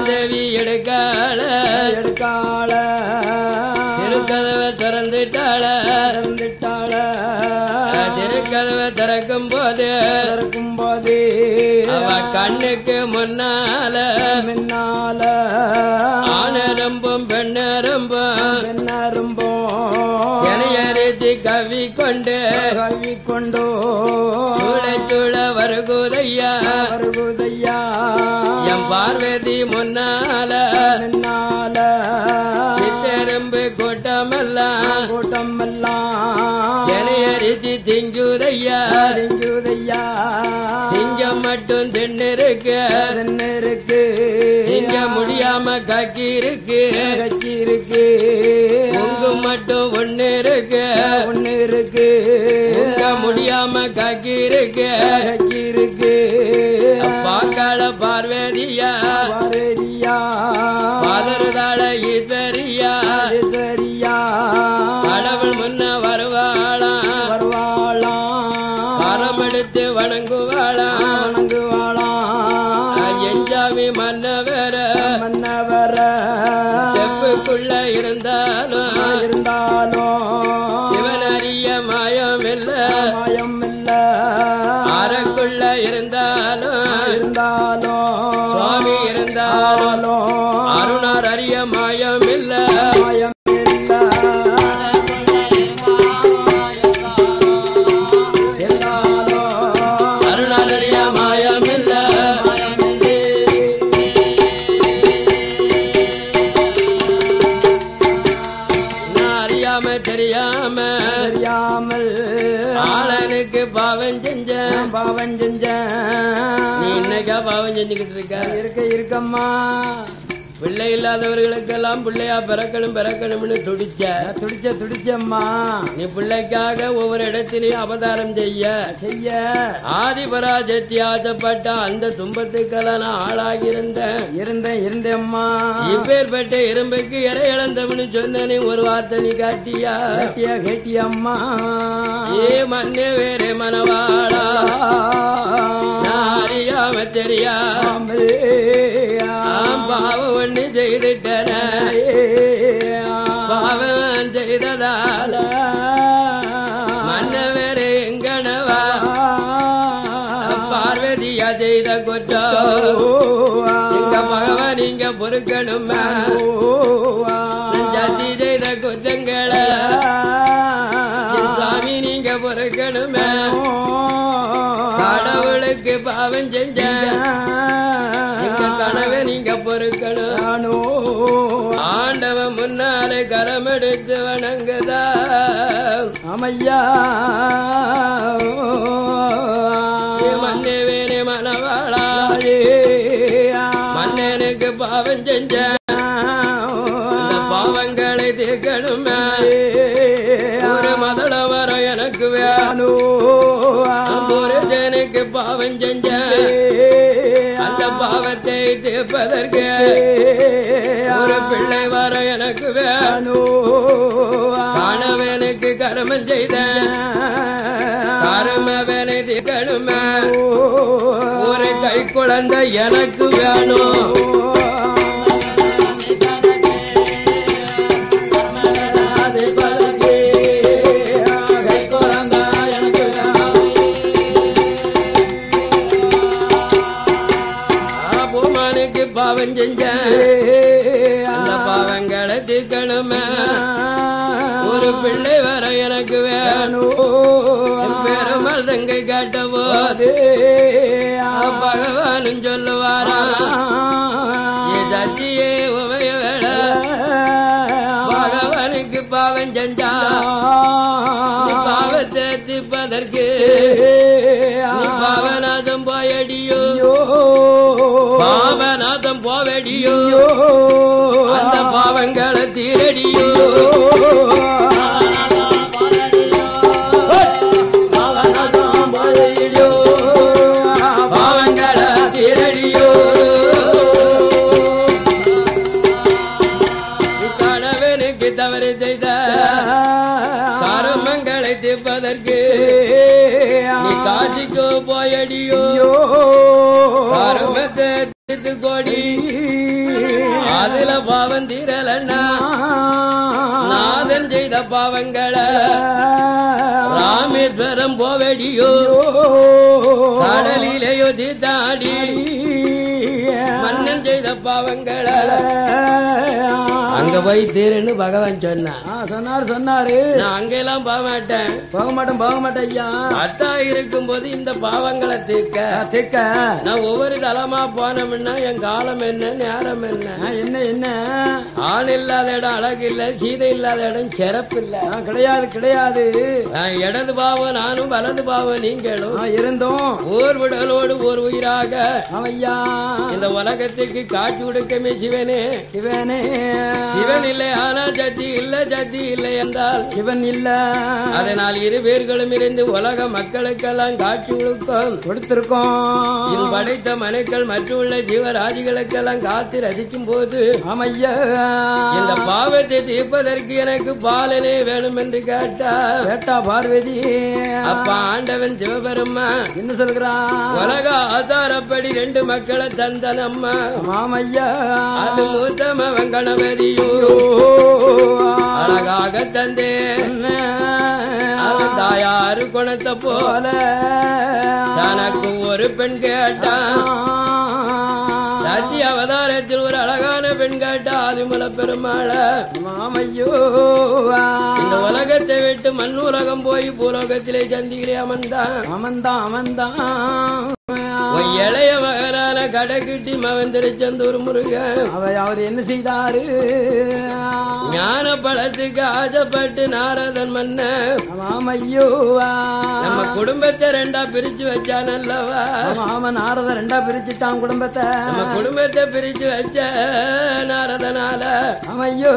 Speaker 1: தேவி எடுக்காள
Speaker 2: எடுக்காள
Speaker 1: திருக்கதவை திறந்துட்டாள
Speaker 2: திறந்துட்டாள
Speaker 1: திருக்கதவை திறக்கும் போது
Speaker 2: திறக்கும் போது
Speaker 1: அவ கண்ணுக்கு முன்னால
Speaker 2: முன்னால
Speaker 1: ஆனரம்பும் பெண்ணரம்பும்
Speaker 2: பெண்ணரும்போ
Speaker 1: எனையரித்து கவி கொண்டு
Speaker 2: கல்வி கொண்டோ
Speaker 1: சூழ சூழ வருகுதையா
Speaker 2: வருகுதையா
Speaker 1: என் பார்வதி முன்னால
Speaker 2: முன்னால
Speaker 1: சித்தெரும்பு கூட்டமெல்லாம்
Speaker 2: கூட்டம் எல்லாம்
Speaker 1: எனையரித்து திங்குதையா
Speaker 2: அறிஞ்சுதையா
Speaker 1: திங்கம் மட்டும் தின்னிருக்கு
Speaker 2: இருக்கு
Speaker 1: திங்க முடியாம கக்கி இருக்கு
Speaker 2: கட்சி இருக்கு
Speaker 1: உங்கு மட்டும் ஒண்ணு இருக்கு
Speaker 2: ஒண்ணு இருக்கு
Speaker 1: உங்க முடியாம கக்கி இருக்கு
Speaker 2: கட்சி இருக்கு
Speaker 1: பாக்காள பார்வதியா
Speaker 2: பாரதியா
Speaker 1: பதறுதாள ஈஸ்வரியா
Speaker 2: சரியா
Speaker 1: கடவுள் முன்ன வருவாளாம்
Speaker 2: வருவாளாம்
Speaker 1: பரம் எடுத்து வணங்குவாளாம்
Speaker 2: வணங்குவாளாம்
Speaker 1: எஞ்சாமி மன்னவர
Speaker 2: மன்னவர
Speaker 1: செப்புக்குள்ள இருந்தாலும்
Speaker 2: இருந்தாலும்
Speaker 1: சிவனறிய மாயம் இல்ல
Speaker 2: மாயம் இல்ல
Speaker 1: அறக்குள்ள இருந்தாலும்
Speaker 2: இருந்தாலும்
Speaker 1: சுவாமி இருந்தாலும்
Speaker 2: இருந்தாலும்
Speaker 1: அருணர் அறிய மாயம் இல்ல
Speaker 2: மாயம் இல்ல இருந்தாலும்
Speaker 1: அருணர் அறிய மாயம் இல்ல நான் அறியாம தெரியாம
Speaker 2: தெரியாமல்
Speaker 1: ஆளனுக்கு பாவம் செஞ்சேன்
Speaker 2: பாவம் செஞ்சேன்
Speaker 1: நீ இன்னைக்கா பாவம் செஞ்சுக்கிட்டு இருக்க
Speaker 2: இருக்க இருக்கம்மா
Speaker 1: பிள்ளை இல்லாதவர்களுக்கெல்லாம் பிள்ளையா பிறக்கணும் பிறக்கணும்னு துடிச்ச
Speaker 2: துடிச்ச துடிச்சம்மா
Speaker 1: நீ பிள்ளைக்காக ஒவ்வொரு இடத்திலையும் அவதாரம் செய்ய
Speaker 2: செய்ய
Speaker 1: ஆதிபராஜத்தி ஆசைப்பட்ட அந்த துன்பத்துக்கெல்லாம் நான் ஆளாகி இருந்தேன்
Speaker 2: இருந்தேன் இருந்தேம்மா
Speaker 1: இப்பேற்பட்ட இரும்புக்கு இறை இழந்தவனு சொன்னனே ஒரு வார்த்தை நீ காட்டியா
Speaker 2: கேட்டியா கேட்டியம்மா
Speaker 1: ஏ மண்ணு வேறு மனவாளா நான் அறியாம தெரியா ஆம் பாவம் ஒண்ணு செய்துட்டன பாவம் செய்ததால மன்ன வேறு எங்கனவா பார்வதியா செய்த குற்றம் எங்க பகவான் இங்க பொறுக்கணுமா ஜாதி செய்த குற்றங்களை சாமி நீங்க பொறுக்கணுமே கடவுளுக்கு பாவம் செஞ்ச எங்க கனவை நீங்க பொறுக்கணும் ஆண்டவன் முன்னாலே கரம் எடுத்து வணங்குதா
Speaker 2: அமையா
Speaker 1: ஏ மண்ணே வேணே மனவாளா மன்னனுக்கு பாவம் செஞ்ச இந்த பாவங்களை தீர்க்கணுமே ஒரு மதள வரம் எனக்கு வேணும் ஒரு ஜனுக்கு பாவம் செஞ்ச அந்த பாவத்தை தீர்ப்பதற்கு ஒரு பிள்ளை வரம் எனக்கு வேணும் கணவனுக்கு கர்மம் செய்த கர்மவனை தீர்க்கணுமே ஒரு கை குழந்தை எனக்கு வேணும் ஆ, பூமானுக்கு பாவம் செஞ்ச அந்த பாவங்களை தீர்க்கணுமே ஒரு பிள்ளை வர எனக்கு வேணும் என் பெருமாள் தங்கை காட்ட போது பகவானும் சொல்லுவாரா ஏ சத்தியே உமைய வேட பகவானுக்கு பாவம் செஞ்சா நீ பாவத்தை தீர்ப்பதற்கு நீ பாவநாதம் போயடியோ பாவநாதம் போவடியோ அந்த பாவங்களை தீரடியோ பாவநாதம் போயடியோ பாவங்களை தீரடியோ கணவனுக்கு தவறு செய்த கருமங்களை தீர்ப்பதற்கு நீ காட்சிக்கு போயடியோ கருமத்தை தீர்த்து கோடி அதுல பாவம் தீரலன்னா நாதன் செய்த பாவங்களை ராமேஸ்வரம் போவடியோ கடலிலேயோ தீத்தாடி மன்னன் செய்த பாவங்களை அங்க போய் தீருன்னு பகவான் சொன்னான்
Speaker 2: ஆ, சொன்னாரு சொன்னாரு
Speaker 1: நான் அங்கெல்லாம் போக மாட்டேன்
Speaker 2: போக மாட்டேன் போக மாட்டேன் ஐயா
Speaker 1: அத்தா இருக்கும்போது இந்த பாவங்களை தீர்க்க
Speaker 2: ஆ, திக்க
Speaker 1: நான் ஒவ்வொரு தலமா போனோம்னா என் காலம் என்ன நேரம் என்ன
Speaker 2: ஆ, என்ன என்ன
Speaker 1: ஆண் இல்லாத இடம் அழகு இல்ல சீதை இல்லாத இடம் சிறப்பு இல்ல
Speaker 2: ஆ, கிடையாது கிடையாது
Speaker 1: நான் இடது பாவம் நானும் வலது பாவம் நீங்களும்
Speaker 2: ஆ, இருந்தோம்
Speaker 1: ஓர் உடலோடு ஓர் உயிராக
Speaker 2: ஐயா
Speaker 1: இந்த உலகத்துக்கு காட்சி கொடுக்கமே சிவனே
Speaker 2: சிவனே
Speaker 1: சிவன் இல்லை ஆனா ஜத்தி இல்ல ஜத்தி இல்லை என்றால்
Speaker 2: சிவன் இல்ல
Speaker 1: அதனால் இரு பேர்களும் இருந்து உலக மக்களுக்கெல்லாம் காட்சி கொடுக்கும்
Speaker 2: கொடுத்திருக்கோம்
Speaker 1: இது படைத்த மனுக்கள் மற்றுள்ள ஜீவராஜிகளுக்கெல்லாம் காத்து ரசிக்கும் போது
Speaker 2: ஆமையா
Speaker 1: இந்த பாவத்தை தீர்ப்பதற்கு எனக்கு பாலனே வேணும் என்று கேட்டா
Speaker 2: கேட்டா பார்வதி
Speaker 1: அப்ப ஆண்டவன் சிவபெருமா
Speaker 2: என்ன சொல்கிறான்
Speaker 1: உலக ஆதாரப்படி ரெண்டு மக்களை தந்தனம்மா
Speaker 2: மாமையா
Speaker 1: அது மூத்தமவன் கணபதியும் அழகாக தந்தே அவன் தாயாரு குணத்தை போ
Speaker 2: போல
Speaker 1: தனக்கு ஒரு பெண் கேட்டான் சத்தி அவதாரத்தில் ஒரு அழகான பெண் கேட்டா ஆதிமல பெருமாள
Speaker 2: மாமையோ
Speaker 1: இந்த உலகத்தை விட்டு மண் உலகம் போய் பூலோகத்திலே சந்திகளே அமர்ந்தான்
Speaker 2: அமன்தான் அமன்தான்
Speaker 1: உன் இளைய மகனான கடைக்கிட்டி மகன் திருச்செந்தூர் முருகன்
Speaker 2: அவ அவர் என்ன செய்தாரு
Speaker 1: ஞான பழத்துக்கு ஆசைப்பட்டு நாரதன் மன்ன
Speaker 2: மாமையோ
Speaker 1: நம்ம குடும்பத்தை ரெண்டா பிரிச்சு வச்சான் அல்லவா
Speaker 2: மாம நாரத ரெண்டா பிரிச்சுட்டான் குடும்பத்தை
Speaker 1: நம்ம குடும்பத்தை பிரிச்சு வச்ச நாரதனால
Speaker 2: அமையோ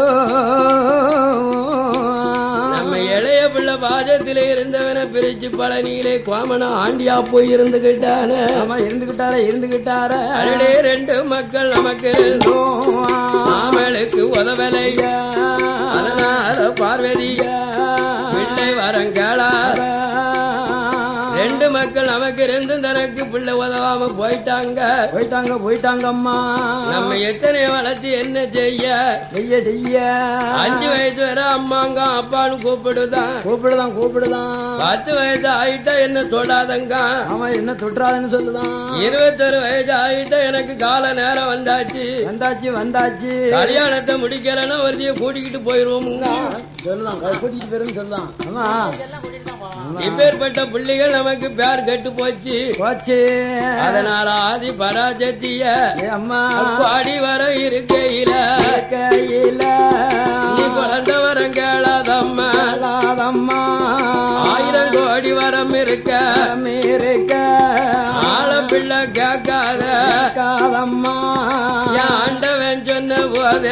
Speaker 1: நம்ம இளைய பிள்ளை பாஜத்திலே இருந்தவனை பிரிச்சு பழனியிலே கோமன ஆண்டியா போய் இருந்துகிட்டான
Speaker 2: ஆமா இருந்துகிட்டார இருந்துகிட்டார
Speaker 1: அடடே ரெண்டு மக்கள் நமக்கு மாமனுக்கு உதவலை அதனால பார்வதி பிள்ளை வரங்களா ரெண்டு மக்கள் நமக்கு இருந்து தனக்கு பிள்ளை உதவாம போயிட்டாங்க
Speaker 2: போயிட்டாங்க போயிட்டாங்க அம்மா
Speaker 1: நம்ம எத்தனை வளர்ச்சி என்ன செய்ய
Speaker 2: செய்ய செய்ய
Speaker 1: அஞ்சு வயசு வரை அம்மாங்க அப்பான்னு கூப்பிடுதான்
Speaker 2: கூப்பிடுதான் கூப்பிடுதான்
Speaker 1: பத்து வயசு ஆயிட்டா என்ன தொடாதங்க
Speaker 2: ஆமா என்ன தொட்டுறாதுன்னு சொல்லுதான்
Speaker 1: இருபத்தொரு வயசு ஆயிட்டா எனக்கு கால நேரம் வந்தாச்சு
Speaker 2: வந்தாச்சு வந்தாச்சு
Speaker 1: கல்யாணத்தை முடிக்கலன்னா ஒருத்தைய கூட்டிக்கிட்டு போயிருவோமுங்க
Speaker 2: சொல்லுதான் கூட்டிட்டு போயிருன்னு சொல்லுதான் ஆமா
Speaker 1: இப்பேற்பட்ட பிள்ளைகள் நமக்கு பேர் கெட்டு போச்சு
Speaker 2: போச்சு
Speaker 1: அதனால ஆதி பராஜத்திய
Speaker 2: ஏ அம்மா
Speaker 1: அடி வர இருக்கையில
Speaker 2: கையில
Speaker 1: நீ குழந்தை வரம் கேளாதம்மா
Speaker 2: அம்மா
Speaker 1: ஆயிரம் கோடி வரம் இருக்க
Speaker 2: இருக்க
Speaker 1: ஆள பிள்ளை கேட்காத
Speaker 2: காலம்மா
Speaker 1: என் ஆண்டவன் சொன்ன போதே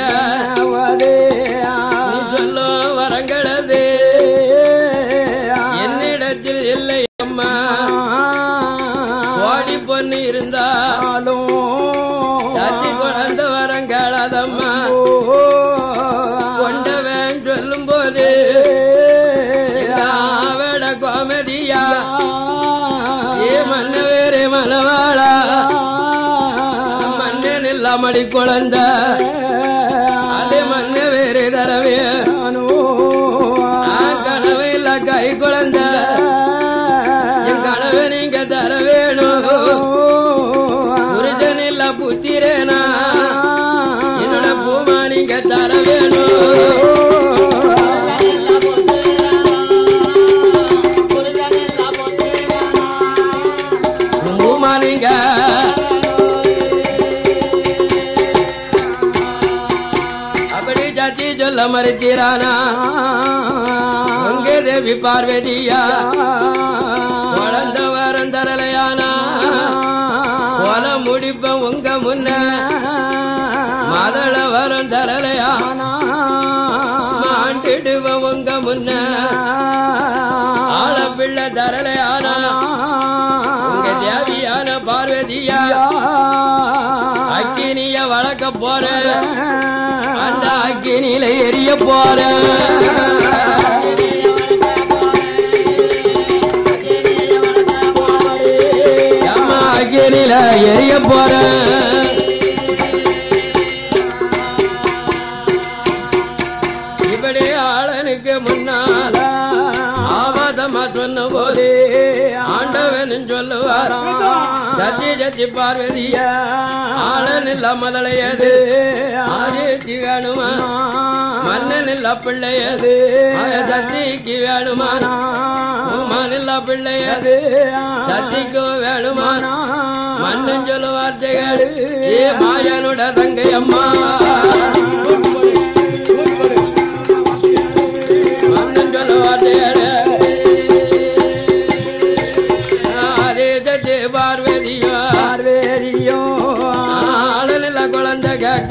Speaker 1: நீ சொல்லும் வரங்களது என்னிடத்தில் இல்லை அம்மா கோடி பொண்ணு இருந்தா சத்தி குழந்தை வரம் கேளாதம்மா கொண்டவன் சொல்லும் போது அவட கோமதியா ஏ மன்ன வேறே மனவாளா மன்னன் இல்லாமடி குழந்த அதே மன்ன வேறே தரவே நான் கனவு இல்ல கை குழந்த என் கனவு நீங்க தர வேணும் புருஷன் இல்ல புத்திரேனா என்னோட பூமா நீங்க தர வேணும் பூமா நீங்க அப்படி சச்சி சொல்ல மறுக்கிறானா அங்கே தேவி பார்வதியா குழந்த வரம் தரலையானா கொல முடிப்ப உங்க முன்ன மதள வரம் தரலையா மாண்டிடுவ உங்க முன்ன ஆள பிள்ளை தரலையானா உங்க தேவியான பார்வதியா அக்கினிய வளர்க்க போற அந்த அக்கினியில எரிய போற அம்மா அக்கினியில எரிய போற மதளையது ஆதிக்கு வேணுமா மன்னன் இல்ல பிள்ளையது சத்திக்கு வேணுமா உமான் இல்ல பிள்ளையது சத்திக்கு வேணுமா மன்னன் சொல்ல வார்த்தைகள் ஏ மாயனுட தங்கை அம்மா மன்னன் சொல்ல வார்த்தைகள் அதே தத்தே பார்வதியோ ஆளனில்ல குழந்தை கேட்க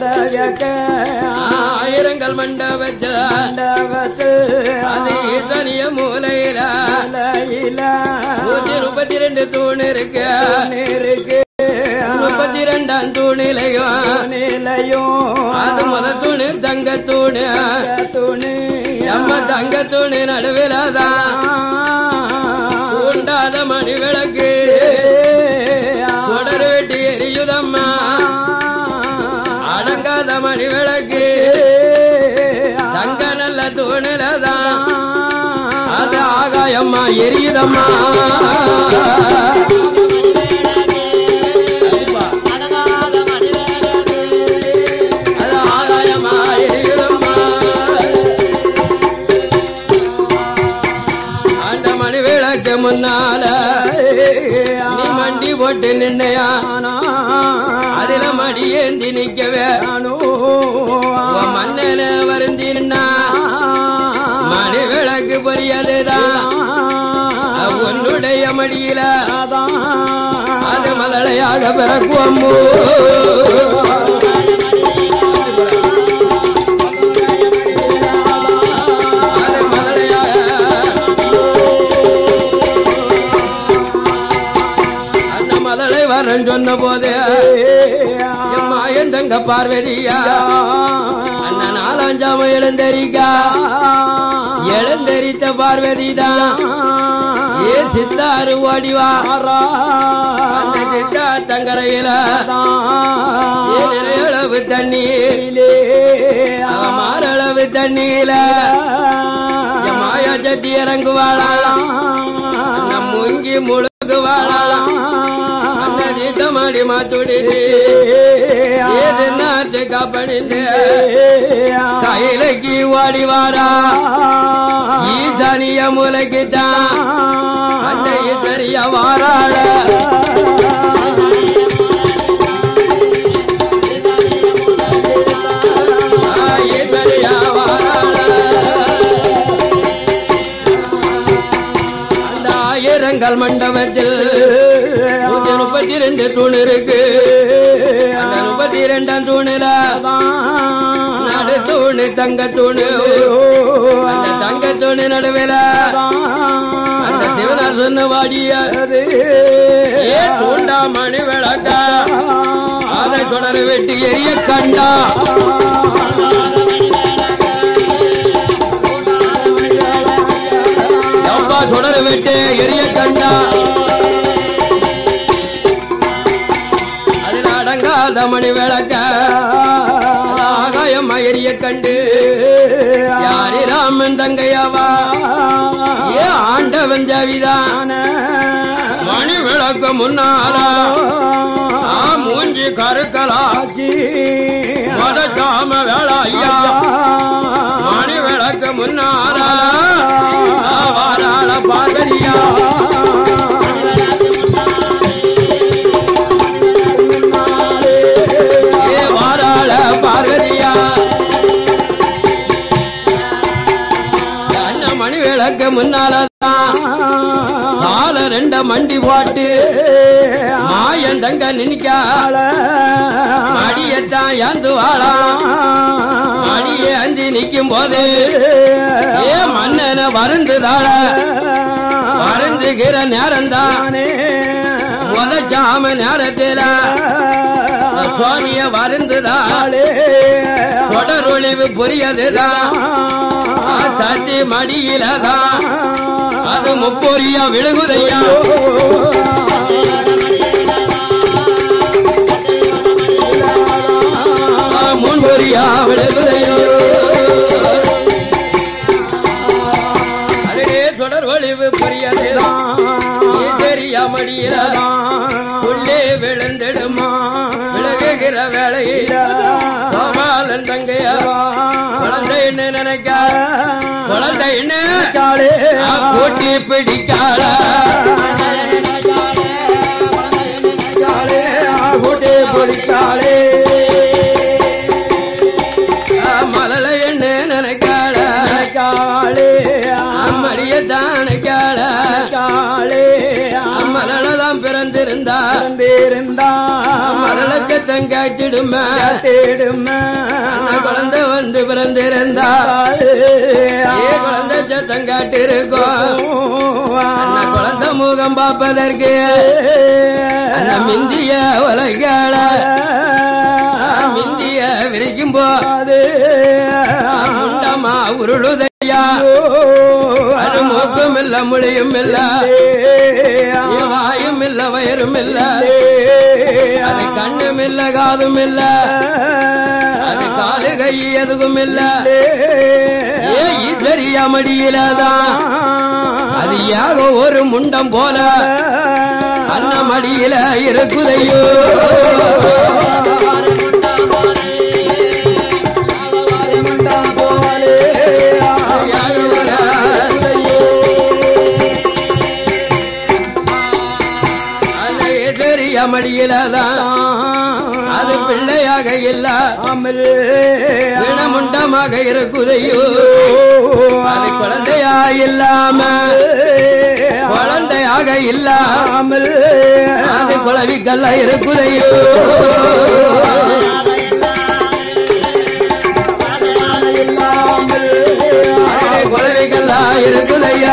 Speaker 1: ஆயிரங்கள் மண்டபத்தில் அது தனிய மூலையில நூத்தி முப்பத்தி ரெண்டு தூண் இருக்கு முப்பத்தி ரெண்டாம் தூணிலையும் அது முத தூணு தங்க தூணு நம்ம தங்க தூணு நடுவிலதான் உண்டாத மணி விளக்கு தொடர் வெட்டி எரியுதம்மா அடங்காத மணி விளக்கு தங்க நல்ல தூணிலதான் அது ஆகாயம்மா எரியுதம்மா அது ஆகாயம்மா எரியுதம்மா அந்த மணி விளக்கு முன்னால நீ மண்டி போட்டு நின்னையா அதுல மடி ஏந்தி நிக்கவே உன் மண்ணல வருந்தி நின்னா மணி விளக்கு பொரியதுதான் உன்னுடைய மடியில அது மதளையாக பிறக்குவம்மோ அது மதளையாக அந்த மதளை வரன் சொன்ன போது எம்மா என் தங்க பார்வதியா அண்ணன் நாலஞ்சாம எழுந்தரிக்கா எழுந்தரித்த பார்வதிதான் ஏ சித்தாரு ஓடிவா அந்த சித்தா தங்கரையில ஏ நிறையளவு தண்ணி அவ மாறளவு தண்ணியில என் மாயா சட்டி இறங்குவாளா நம் முங்கி முழுகுவாளா அந்த சீத்தமாடி மாத்துடிச்சு ஏது நாட்டு காப்பணிந்து கையிலைக்கு ஓடி வாரா ஈசானிய மூலைக்குத்தான் அந்த ஈசரிய வாராள ஆ, ஈசரியா வாராள அந்த ஆயிரங்கள் மண்டபத்தில் நூத்தி முப்பத்தி ரெண்டு தூண் இருக்கு அந்த முப்பத்தி ரெண்டாம் தூணுல நடு தூணு தங்க தூணு அந்த தங்க தூணு நடுவில் அந்த சிவனார் சொன்ன வாடிய ஏ தூண்டா மணி விளக்க அதை தொடர் வெட்டி எரிய கண்டா அப்பா தொடர் வெட்டு எரிய கண்டா அதில் அடங்காத மணி விளக்க ஆகாயம் எரிய கண்டு யாரி ராமன் தங்கையாவா ஏ ஆண்டவன் ஜவிதான் மணி விளக்கு முன்னாரா ஆ மூஞ்சி கருக்கலா மதக்காம வேளா ஐயா மணி விளக்கு முன்னாரா ஆ வாராள பார்வதியா ஏ வாராள பார்வதியா அண்ணன் மணி விளக்கு முன்னாலதான் கால ரெண்ட மண்டி போட்டு மாயன் தங்க நினைக்கா அடியத்தான் ஏந்து வாழா அடியே அஞ்சி நிக்கும் போது ஏ மன்னன வருந்துதாள வருந்துகிற நேரம்தான் உதச்சாம நேரத்தில சுவாமிய வருந்துதா தொடரொழிவு புரியதுதான் சத்தி மடியிலதான் அது முப்பொரியா விழுகுதையா முன்பொரியா விழுகுதையோ அழகே தொடர் ஒளிவு புரியதுதான் தெரியா மடியிலதான் உள்ளே விழுந்திடுமா விலகுகிற வேளை நினைக்க குழந்தை என்ன
Speaker 2: காளே
Speaker 1: கூட்டி பிடிக்காள
Speaker 2: காளே கூட்டி பிடிக்காளே
Speaker 1: முதல்ல என்ன நினைக்காள
Speaker 2: காளே
Speaker 1: அம்மடியத்தான் நினைக்காள
Speaker 2: காளே
Speaker 1: மலளதான் பிறந்திருந்தா
Speaker 2: பிறந்திருந்தா
Speaker 1: மலளுக்கு தங்காட்டிடுமே
Speaker 2: தேடுமே
Speaker 1: அந்த குழந்தை வந்து பிறந்திருந்தா ஏ குழந்தை சத்தங்காட்டு இருக்கும் அந்த குழந்தை முகம் பார்ப்பதற்கு அந்த மிந்திய உலகால மிந்திய விரிக்கும் போ முண்டமா உருளுதையா அது மூக்கும் இல்ல மொழியும் இல்ல வாயும் இல்ல வயரும் இல்ல அது கண்ணும் இல்ல காதும் இல்ல அது காலு கை எதுவும் இல்ல ஏ ஈஸ்வரிய மடியிலதான் அது யாக ஒரு முண்டம் போல அன்ன மடியில இருக்குதையோ யாக ஒரு அந்த ஈஸ்வரிய மடியிலதான் அது பிள்ளையாக இல்ல பிணமுண்டமாக இருக்குதையோ அது குழந்தையா இல்லாம குழந்தையாக இல்ல அது குழவிக்கல்ல இருக்குதையோ அது குழவிக்கல்ல இருக்குதையா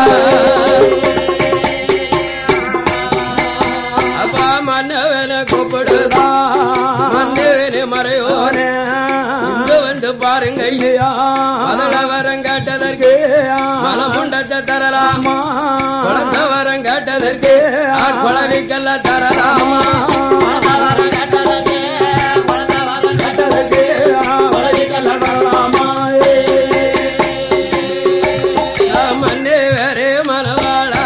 Speaker 1: அப்பா மன்னவன கூப்பிடுதா மன்னவனு மறையோ இங்க வந்து பாருங்க அதட வரம் கேட்டதற்கு மனமுண்டத்தை தரலாம் குழந்தை வரம் கேட்டதற்கு குழவிக்கல்ல தரலாமா மன்னே வேறே மனவாளா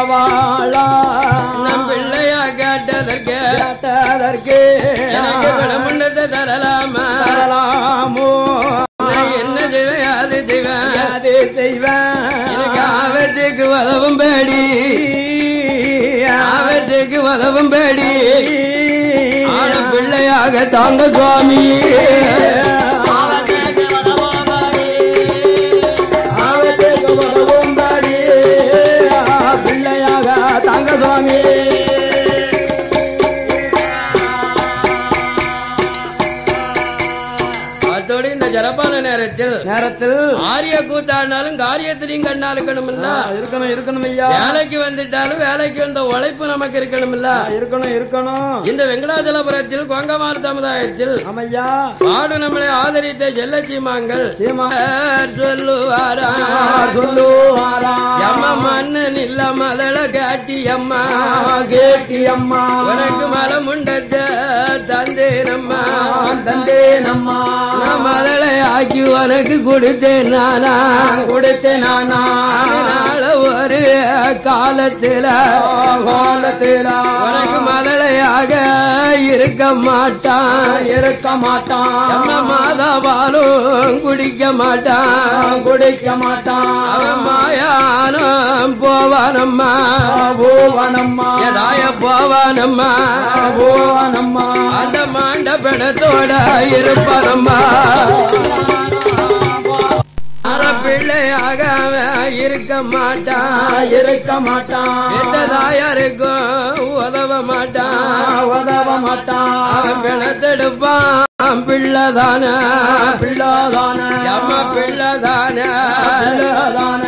Speaker 1: நம் பிள்ளையா கேட்டதற்கு எனக்கு மனமுண்டத்தை தரலாமா நான் என்ன செய்வேன் அது செய்வேன் எனக்கு ஆபத்துக்கு உதவும் பேடி ஆபத்துக்கு உதவும் பேடி ஆன பிள்ளையாக தாங்க சுவாமி
Speaker 2: பிள்ளையாக தாங்க சுவாமி
Speaker 1: அதோடு இந்த ஜலபான நேரத்தில்
Speaker 2: நேரத்தில்
Speaker 1: ஆரிய கூத்தாடினாலும் காரியத்திலையும் கண்ணா இருக்கணும்ல
Speaker 2: இருக்கணும் இருக்கணும் ஐயா
Speaker 1: வேலைக்கு வந்துட்டாலும் வேலைக்கு வந்த உழைப்பு நமக்கு இருக்கணும்ல
Speaker 2: இருக்கணும் இருக்கணும்
Speaker 1: இந்த வெங்கடாச்சலபுரத்தில் கொங்கமார் சமுதாயத்தில்
Speaker 2: ஆமையா
Speaker 1: பாடு நம்மளை ஆதரித்த செல்லச்சீமாங்கள்
Speaker 2: சீமா
Speaker 1: சொல்லுவாரா
Speaker 2: சொல்லுவாரா
Speaker 1: எம்ம மன்னன் இல்ல மதள காட்டி அம்மா
Speaker 2: கேட்டி அம்மா
Speaker 1: உனக்கு மலமுண்டத்தை தந்தேனம்மா
Speaker 2: தந்தே நம்மா
Speaker 1: நான் மதளை ஆக்கி உனக்கு கொடுத்தேன் நானா
Speaker 2: கொடுத்தேன் நானா
Speaker 1: அதனால ஒரு காலத்துல
Speaker 2: காலத்திலா
Speaker 1: உனக்கு மதளையாக இருக்க மாட்டான்
Speaker 2: இருக்க மாட்டான்
Speaker 1: எம்ம மாதாபாலும் குடிக்க மாட்டான்
Speaker 2: குடிக்க மாட்டான்
Speaker 1: அவன் மாயானம் போவானம்மா
Speaker 2: பூவனம்மா
Speaker 1: எதாய போவானம்மா
Speaker 2: பூவனம்மா
Speaker 1: அந்த மாண்ட பிணத்தோட இருப்பானம்மா அற பிள்ளையாக அவன் இருக்க மாட்டான்
Speaker 2: இருக்க மாட்டான்
Speaker 1: எந்த தாயாருக்கும் உதவ மாட்டான்
Speaker 2: உதவ மாட்டான்
Speaker 1: அவன் பிணத்தெடுப்பான் பிள்ளைதான
Speaker 2: பிள்ளாதான
Speaker 1: அம்மா பிள்ளைதான
Speaker 2: பிள்ளாதான